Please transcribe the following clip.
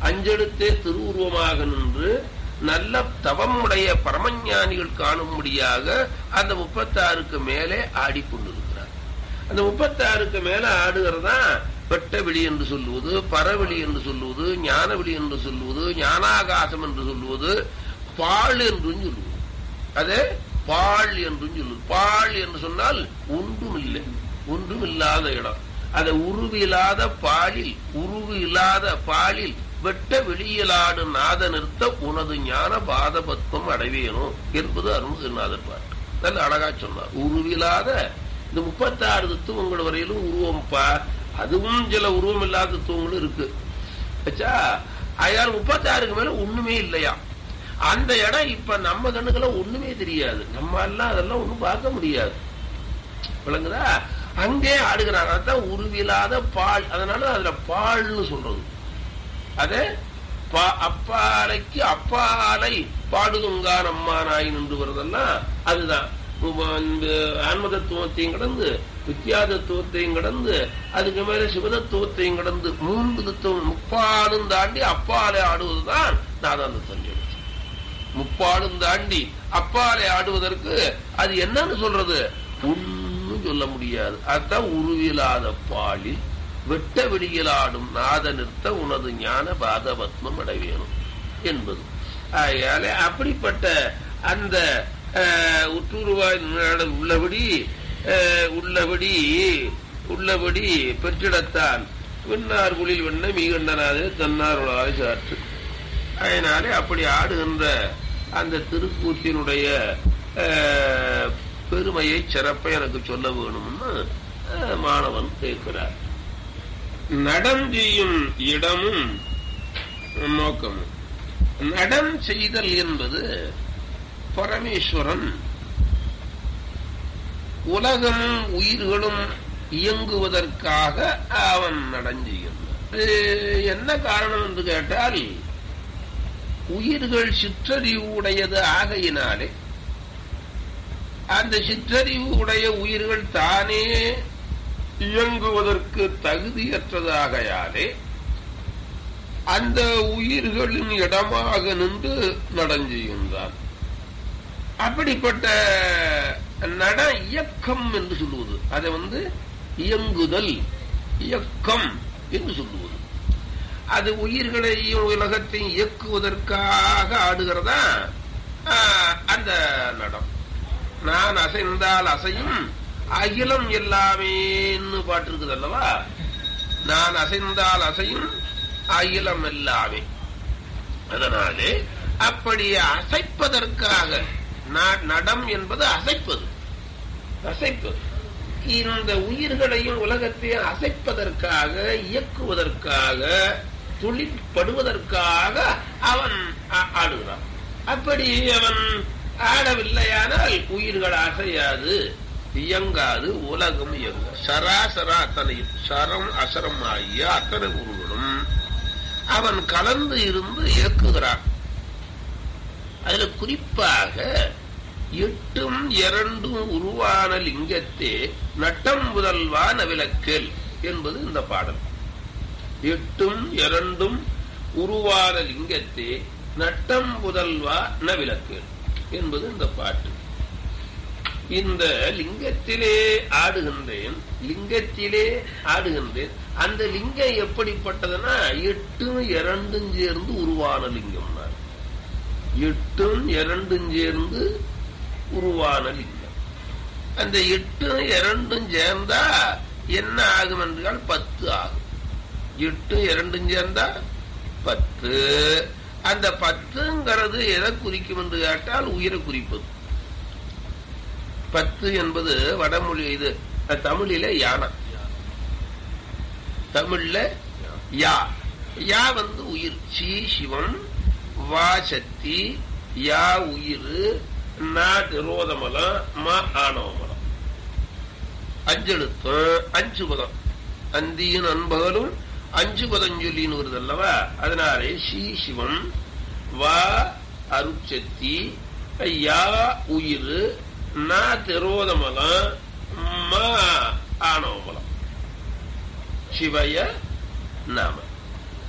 அஞ்செழுத்தே திருவுருவமாக நின்று நல்ல தவமுடைய பரமஞானிகள் காணும்படியாக அந்த முப்பத்தாறுக்கு மேலே ஆடிக்கொண்டிருக்கிறார் அந்த முப்பத்தாறுக்கு மேல ஆடுகிறதா வெட்டவெளி என்று சொல்லுவது பரவெளி என்று சொல்லுவது ஞானவெளி என்று சொல்லுவது ஞானாகாசம் என்று சொல்லுவது பால் என்றும் சொல்லுவது அது பால் என்றும் சொல்லுவது பால் என்று சொன்னால் ஒன்றும் இல்லை ஒன்றும் இல்லாத இடம் அதை உருவில்லாத பாலில் உருவு இல்லாத பாலில் வெட்ட வெளியிலாடு நாத நிறுத்த உனது ஞான பாத பத்மம் அடைவேணும் என்பது அருணகிரிநாதர் பாட்டு நல்ல அழகா சொன்னார் உருவில்லாத இந்த முப்பத்தாறு தத்துவங்கள் வரையிலும் உருவம்ப்பா அதுவும் சில உருவம் இல்லாத தத்துவங்களும் இருக்கு ஆச்சா அயால் முப்பத்தாறுக்கு மேல ஒண்ணுமே இல்லையா அந்த இடம் இப்ப நம்ம கண்ணுக்குள்ள ஒண்ணுமே தெரியாது நம்ம எல்லாம் அதெல்லாம் ஒண்ணும் பார்க்க முடியாது விளங்குதா அங்கே ஆடுகிறாங்க அதான் உருவில்லாத பால் அதனால அதுல பால்னு சொல்றது அது அப்பாலைக்கு அப்பாலை பாடுதுங்கான் அம்மானாய் நின்று வருதெல்லாம் அதுதான் ஆன்ம தத்துவத்தையும் கடந்து வித்யா தத்துவத்தையும் கடந்து அதுக்கு மேல சிவதத்துவத்தையும் கடந்து மூன்று தத்துவம் முப்பாடும் தாண்டி அப்பாலை ஆடுவதுதான் நாதாந்த சொல்லி முப்பாடும் தாண்டி அப்பாலை ஆடுவதற்கு அது என்னன்னு சொல்றது ஒன்னும் சொல்ல முடியாது அதுதான் உருவிலாத பாலில் வெட்ட வெளியிலாடும் நாத நிறுத்த உனது ஞான பாத பத்மம் அடைவேணும் என்பது ஆகையால அப்படிப்பட்ட அந்த உற்றுருவாய் உள்ளபடி உள்ளபடி உள்ளபடி பெற்றிடத்தான் விண்ணார் குளில் வெண்ண மீகண்டனாது தன்னாருளாய் சாற்று அதனாலே அப்படி ஆடுகின்ற அந்த திருக்கூத்தினுடைய பெருமையை சிறப்பை எனக்கு சொல்ல வேணும்னு மாணவன் கேட்கிறார் நடம் செய்யும் இடமும் நோக்கமும் நடம் செய்தல் என்பது பரமேஸ்வரன் உலகமும் உயிர்களும் இயங்குவதற்காக அவன் நடஞ்செய்கின்றான் என்ன காரணம் என்று கேட்டால் உயிர்கள் சிற்றறிவு உடையது ஆகையினாலே அந்த சிற்றறிவு உடைய உயிர்கள் தானே இயங்குவதற்கு தகுதியற்றதாகையாலே அந்த உயிர்களின் இடமாக நின்று நடஞ்செய்கின்றான் அப்படிப்பட்ட நட இயக்கம் என்று சொல்லுவது அதை வந்து இயங்குதல் இயக்கம் என்று சொல்லுவது அது உயிர்களையும் உலகத்தையும் இயக்குவதற்காக ஆடுகிறதா அந்த நடம் நான் அசைந்தால் அசையும் அகிலம் எல்லாமேன்னு பாட்டு இருக்குது அல்லவா நான் அசைந்தால் அசையும் அகிலம் எல்லாமே அதனாலே அப்படி அசைப்பதற்காக நடம் என்பது அசைப்பது அசைப்பது இந்த உயிர்களையும் உலகத்தையும் அசைப்பதற்காக இயக்குவதற்காக தொழிற்படுவதற்காக அவன் ஆடுகிறான் அப்படி அவன் ஆடவில்லையானால் உயிர்கள் அசையாது இயங்காது உலகம் இயங்க சராசர அத்தனையும் சரம் அசரம் ஆகிய அத்தனை உருவனும் அவன் கலந்து இருந்து இயக்குகிறான் அதுல குறிப்பாக எட்டும் இரண்டும் உருவான லிங்கத்தே நட்டம் முதல்வா நவிலக்கேல் என்பது இந்த பாடல் எட்டும் இரண்டும் உருவான லிங்கத்தே நட்டம் முதல்வா நவிலக்கேல் என்பது இந்த பாட்டு இந்த லிங்கத்திலே ஆடுகின்றேன் லிங்கத்திலே ஆடுகின்றேன் அந்த லிங்கம் எப்படிப்பட்டதுன்னா எட்டும் இரண்டும் சேர்ந்து உருவான லிங்கம் எட்டும் இரண்டும் சேர்ந்து உருவான லிங்கம் அந்த எட்டும் இரண்டும் சேர்ந்தா என்ன ஆகும் என்றால் பத்து ஆகும் எட்டும் இரண்டும் சேர்ந்தா பத்து அந்த பத்துங்கிறது எதை குறிக்கும் என்று கேட்டால் உயிரை குறிப்பது பத்து என்பது வடமொழி இது தமிழில யானை தமிழ்ல யா யா வந்து உயிர் சி சிவம் வா சக்தி யா உயிர் நா திரோதமலம் ம ஆணவமலம் அஞ்செழுத்தம் அஞ்சு பதம் அந்தியின் அன்பகலும் அஞ்சு பதஞ்சொல்லின்னு வருது அல்லவா அதனாலே சி சிவம் வா அருட்சக்தி யா உயிர் நா திரோதமலம் ம ஆணவமலம் சிவய நாம